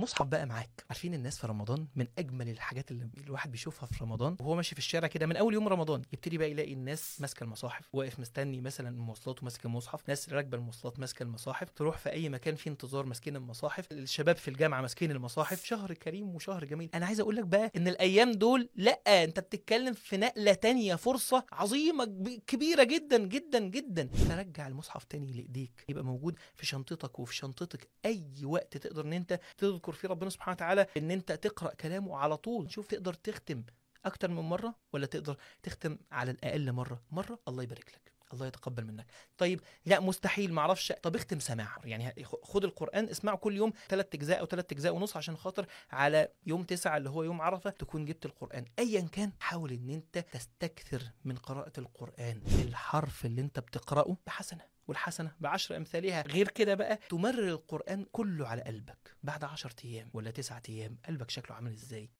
مصحف بقى معاك عارفين الناس في رمضان من اجمل الحاجات اللي الواحد بيشوفها في رمضان وهو ماشي في الشارع كده من اول يوم رمضان يبتدي بقى يلاقي الناس ماسكه المصاحف واقف مستني مثلا المواصلات وماسك المصحف ناس راكبه المواصلات ماسكه المصاحف تروح في اي مكان فيه انتظار ماسكين المصاحف الشباب في الجامعه ماسكين المصاحف شهر كريم وشهر جميل انا عايز اقول لك بقى ان الايام دول لا انت بتتكلم في نقله تانية فرصه عظيمه كب- كبيره جدا جدا جدا ترجع المصحف تاني لايديك يبقى موجود في شنطتك وفي شنطتك اي وقت تقدر ان انت تذكر فيه ربنا سبحانه وتعالى ان انت تقرا كلامه على طول شوف تقدر تختم اكتر من مره ولا تقدر تختم على الاقل مره مره الله يبارك لك الله يتقبل منك طيب لا مستحيل معرفش طب اختم سماع يعني خد القران اسمعه كل يوم ثلاث اجزاء او ثلاث اجزاء ونص عشان خاطر على يوم تسعة اللي هو يوم عرفه تكون جبت القران ايا كان حاول ان انت تستكثر من قراءه القران الحرف اللي انت بتقراه بحسنه والحسنة بعشر أمثالها غير كده بقى تمرر القرآن كله على قلبك بعد عشر أيام ولا تسعة أيام قلبك شكله عامل إزاي